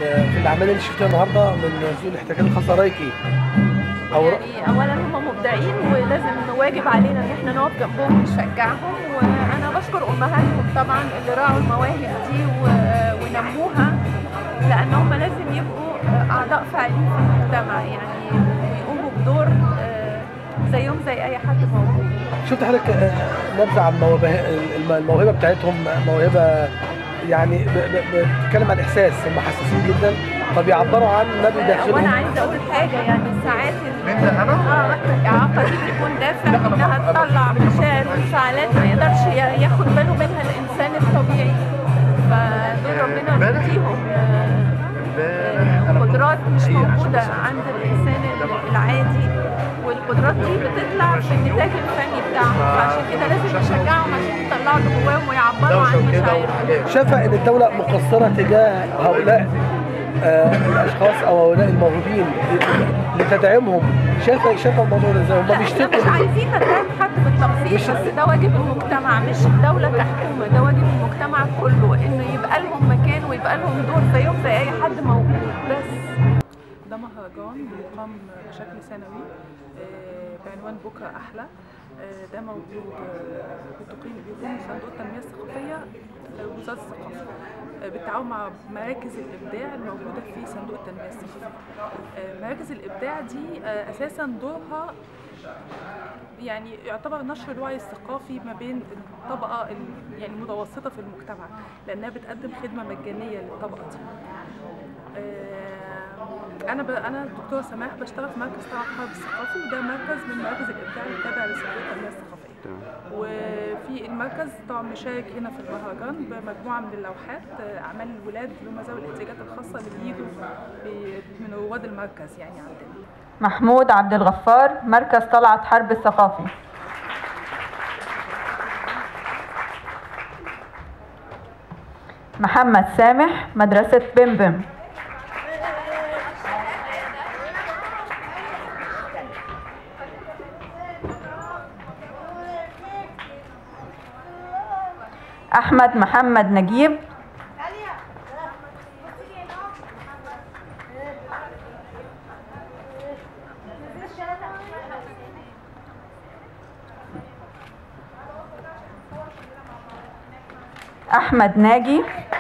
في الاعمال اللي شفتها النهارده من ذوي الاحتياجات الخاصه رايكي او يعني اولا هم مبدعين ولازم واجب علينا ان احنا نقف جنبهم ونشجعهم وانا بشكر امهاتهم طبعا اللي راعوا المواهب دي و- ونموها لان هم لازم يبقوا اعضاء فاعلين في المجتمع يعني ويقوموا بدور آه، زيهم زي اي حد موجود شفت حضرتك آه، نبذه عن موهبه الم- الموهبه بتاعتهم موهبه يعني ب- ب- بتتكلم عن احساس هم حساسين جدا فبيعبروا عن ما وانا بداخلهم عايزه اقول حاجه يعني ساعات ال- اه الاعاقه دي بتكون دافع انها تطلع مشاعر وانفعالات ما يقدرش ي- ياخد باله منها الانسان الطبيعي فدول ربنا بيديهم آه، آه، قدرات مش موجوده عند الانسان ال- العادي والقدرات دي بتطلع في النتاج الفني بتاعهم فعشان كده لازم نشجعهم عشان يطلعوا اللي جواهم ويعبروا عن مشاعرهم شايفه ان الدوله مقصره تجاه هؤلاء آه، الاشخاص او هؤلاء الموهوبين لتدعيمهم شايفه شايفه الموضوع ده ازاي هم احنا بيشتكوا مش عايزين ندعم حد بالتفصيل مش- بس ده واجب المجتمع مش الدولة كحكومة ده واجب المجتمع كله انه يبقى لهم مكان ويبقى لهم دور زيهم زي اي حد موجود بس ده مهرجان بيقام بشكل سنوي آه، بعنوان بكرة أحلى آه، ده موجود آه، بتقيم بيقوم صندوق التنمية الثقافية آه، وزارة الثقافة آه، بالتعاون مع مراكز الإبداع الموجودة في صندوق التنمية الثقافية آه، مراكز الإبداع دي آه، أساسا دورها يعني يعتبر نشر الوعي الثقافي ما بين الطبقة ال- يعني المتوسطة في المجتمع لأنها بتقدم خدمة مجانية للطبقة دي آه، انا ب... انا دكتوره سماح بشتغل في مركز طلعت حرب الثقافي وده مركز من مراكز الابداع اللي تابع لصندوق التنميه الثقافيه وفي المركز طبعا مشارك هنا في المهرجان بمجموعه من اللوحات آه، اعمال الولاد اللي هم ذوي الاحتياجات الخاصه اللي بيجوا ب- من رواد المركز يعني عندنا محمود عبد الغفار مركز طلعت حرب الثقافي محمد سامح مدرسة بمبم أحمد محمد نجيب أحمد ناجي